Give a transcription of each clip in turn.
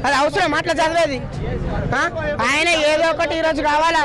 అది అవసరం అట్లా చదివేది ఆ? ఆయన ఏదో ఒకటి ఈరోజు కావాలా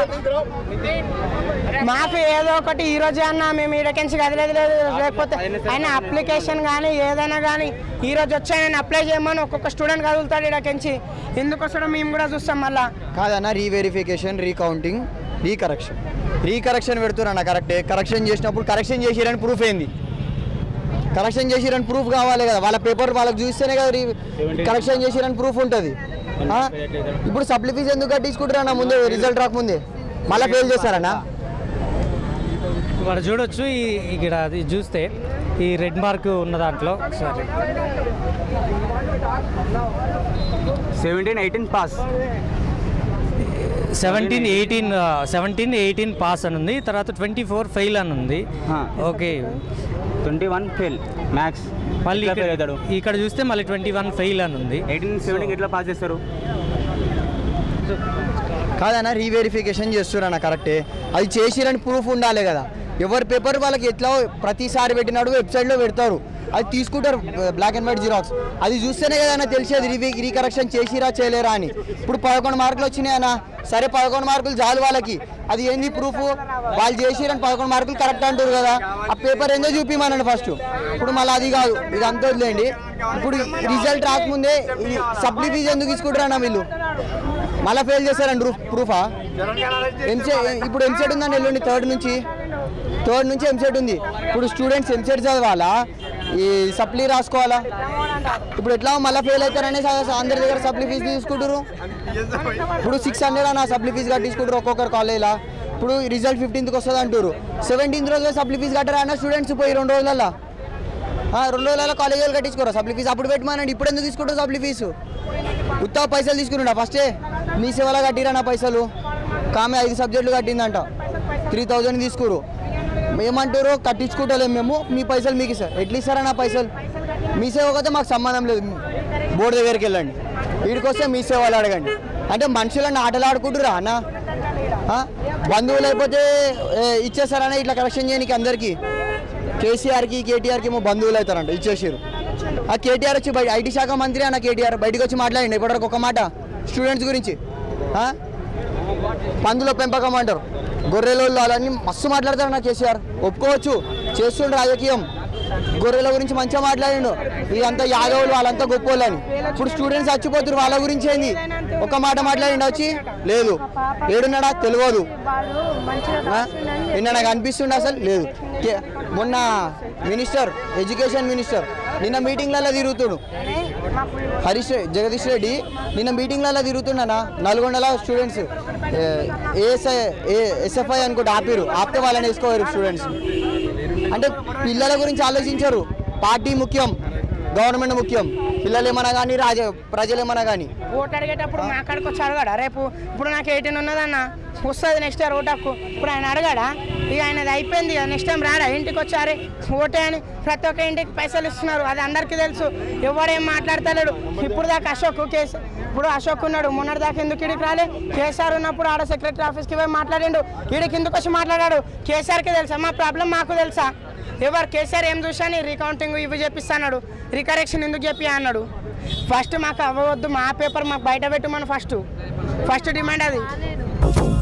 మాకు ఏదో ఒకటి ఈ రోజే అన్నా మేము ఈడకెంచి కదిలేదు లేదు లేకపోతే ఆయన అప్లికేషన్ కానీ ఏదైనా కానీ ఈ రోజు వచ్చి ఆయన అప్లై చేయమని ఒక్కొక్క స్టూడెంట్ కదులుతాడు ఈడకెంచి ఎందుకు వస్తాడో మేము కూడా చూస్తాం మళ్ళా కాదన్న రీవెరిఫికేషన్ రీకౌంటింగ్ రీకరెక్షన్ రీకరెక్షన్ పెడుతున్నా కరెక్టే కరెక్షన్ చేసినప్పుడు కరెక్షన్ చేసిరని ప్రూఫ్ ఏంది కరెక్షన్ చేసిరని ప్రూఫ్ కావాలి కదా వాళ్ళ పేపర్ వాళ్ళకి చూస్తేనే కదా రీ కరెక్షన్ చేసిరని ప్రూఫ్ ఉంటుంది ఆ? ఇప్పుడు సప్లి ఫీజు ఎందుకు కట్టించుకుంటారన్న ముందే రిజల్ట్ రాకముందే మళ్ళీ ఫెయిల్ చేస్తారన్నా ఇక్కడ చూడొచ్చు ఈ ఇక్కడ అది చూస్తే ఈ రెడ్ మార్క్ ఉన్న దాంట్లో sorry seventeen eighteen pass seventeen eighteen seventeen eighteen pass అని ఉంది తర్వాత ట్వంటీ ఫోర్ ఫెయిల్ అని ఉంది ఆ. Okay twenty one fail maths మళ్ళీ ఎట్లా fail అవుతాడు ఇక్కడ ఇక్కడ చూస్తే మళ్ళీ ట్వంటీ వన్ ఫెయిల్ అని ఉంది ఎయిటీన్ సెవెంటీన్ ఎట్లా పాస్ చేస్తారు కాదన్న రీవెరిఫికేషన్ చేస్తున్నా కరెక్టే అది చేసిరని ప్రూఫ్ ఉండాలి కదా ఎవరి పేపర్ వాళ్ళకి ఎట్లా ప్రతిసారి పెట్టినాడు వెబ్సైట్లో పెడతారు అది తీసుకుంటారు బ్లాక్ అండ్ వైట్ జిరాక్స్ అది చూస్తేనే కదా తెలిసేది రీ రీకరెక్షన్ చేసిరా చేయలేరా అని ఇప్పుడు పదకొండు మార్కులు వచ్చినాయన్న సరే పదకొండు మార్కులు చాలు వాళ్ళకి అది ఏంది ప్రూఫ్ వాళ్ళు చేసిరని పదకొండు మార్కులు కరెక్ట్ అంటారు కదా ఆ పేపర్ ఏందో చూపిమనండి ఫస్ట్ ఇప్పుడు మళ్ళీ అది కాదు ఇది అంతా వదిలేండి ఇప్పుడు రిజల్ట్ రాకముందే సప్లీ ఫీజు ఎందుకు తీసుకుంటారన్న వీళ్ళు మళ్ళీ ఫెయిల్ చేశారండి ప్రూఫ్ ప్రూఫా ఎంసె ఇప్పుడు ఎంసెట్ ఉందండి ఎల్లుండి థర్డ్ నుంచి థర్డ్ నుంచి ఎంసెట్ ఉంది ఇప్పుడు స్టూడెంట్స్ ఎంసెట్ చదవాలా ఈ సప్లీ రాసుకోవాలా ఇప్పుడు ఎట్లా మళ్ళీ ఫెయిల్ అవుతారనే అందరి దగ్గర సప్లీ ఫీజు తీసుకుంటారు ఇప్పుడు సిక్స్ హండ్రెడ్ అన్న సప్లీ ఫీజు కట్టించుకుంటారు ఒక్కొక్కరు కాలేజ్లో ఇప్పుడు రిజల్ట్ ఫిఫ్టీన్త్కి వస్తుంది అంటారు సెవెంటీన్త్ రోజు సప్లీ ఫీజు కట్టారా అన్న స్టూడెంట్స్ పోయి రెండు రోజులలో ఆ, రెండు రోజులలో కాలేజ్ వాళ్ళు కట్టించుకోరా సప్లీ ఫీజు అప్పుడు పెట్టమనండి ఇప్పుడు ఎందుకు తీసుకుంటారు సప్లీ ఫీజు ఉత్తా పైసలు తీసుకున్నా ఫస్టే మీ సేవలో కట్టిరా నా పైసలు కామె ఐదు సబ్జెక్టులు కట్టిందంట త్రీ థౌజండ్ తీసుకురు ఏమంటారు కట్టించుకుంటలేము మేము మీ పైసలు మీకు ఇస్తారు ఎట్లా ఇస్తారా నా పైసలు మీ సేవ అయితే మాకు సంబంధం లేదు బోర్డు దగ్గరికి వెళ్ళండి వీడికి వస్తే మీ సేవలు అడగండి అంటే మనుషులను ఆటలు ఆడుకుంటురా అన్న ఆ? బంధువులు అయిపోతే ఏ, ఇచ్చేస్తారన్న ఇట్లా కరెక్షన్ చేయడానికి అందరికీ కేసీఆర్కి కేటీఆర్కి ఏమో బంధువులు అవుతారంట ఇచ్చేసారు ఆ కేటీఆర్ వచ్చి బయట ఐటీ శాఖ మంత్రి అన్న కేటీఆర్ బయటకు వచ్చి మాట్లాడండి ఇప్పటివరకు ఒక మాట స్టూడెంట్స్ గురించి ఆ? పందుల పెంపకం అంటారు గొర్రెలు అలాన్ని మస్తు మాట్లాడతారు నా కేసీఆర్ ఒప్పుకోవచ్చు చేస్తుండ్రు రాజకీయం గొర్రెల గురించి మంచిగా మాట్లాడిండు ఇదంతా యాదవులు వాళ్ళంతా గొప్పోళ్ళు అని ఇప్పుడు స్టూడెంట్స్ చచ్చిపోతున్నారు వాళ్ళ గురించి ఏంది ఒక మాట మాట్లాడిండు వచ్చి లేదు ఏడున్నాడా తెలియదు ఆ? నిన్న నాకు అనిపిస్తుండే అసలు లేదు కే- మొన్న మినిస్టర్ ఎడ్యుకేషన్ మినిస్టర్ నిన్న మీటింగ్లలో తిరుగుతుడు హరీష్ రె- జగదీష్ రెడ్డి నిన్న మీటింగ్లలో తిరుగుతున్నానా నల్గొండలో స్టూడెంట్స్ ఏఎస్ఐ ఎస్ఎఫ్ఐ అనుకుంటే ఆపిరు ఆపితే వాళ్ళని వేసుకోవారు స్టూడెంట్స్ అంటే పిల్లల గురించి ఆలోచించరు పార్టీ ముఖ్యం గవర్నమెంట్ ముఖ్యం పిల్లలు ఏమన్నా కానీ రాజ ప్రజలు ఏమన్నా కానీ ఓటు అడిగేటప్పుడు మా అక్కడికి వచ్చి అడగాడా రేపు ఇప్పుడు నాకు ఎయిటీన్ ఉన్నదన్న వస్తుంది నెక్స్ట్ ఇయర్ ఓటు హక్కు ఇప్పుడు ఆయన అడగాడా ఇక ఆయనది అయిపోయింది ఇక నెక్స్ట్ టైం రాడా ఇంటికి వచ్చారు ఓటే అని ప్రతి ఒక్క ఇంటికి పైసలు ఇస్తున్నారు అది అందరికీ తెలుసు ఎవడేం మాట్లాడతలేడు ఇప్పుడు దాకా అశోక్ కేసు ఇప్పుడు అశోక్ ఉన్నాడు మొన్నటి దాకా ఎందుకు ఇడికి రాలే కేసీఆర్ ఉన్నప్పుడు ఆడ సెక్రటరీ ఆఫీస్కి పోయి మాట్లాడిండు ఈడికి ఎందుకు వచ్చి మాట్లాడాడు కేసీఆర్కి తెలుసా మా ప్రాబ్లం మాకు తెలుసా ఎవరు కేసీఆర్ ఏం చూసాని రీకౌంటింగ్ ఇవి చెప్పిస్తాడు రికరెక్షన్ ఎందుకు చెప్పి అన్నాడు ఫస్ట్ మాకు అవ్వవద్దు మా పేపర్ మాకు బయట పెట్టమని ఫస్ట్ ఫస్ట్ డిమాండ్ అది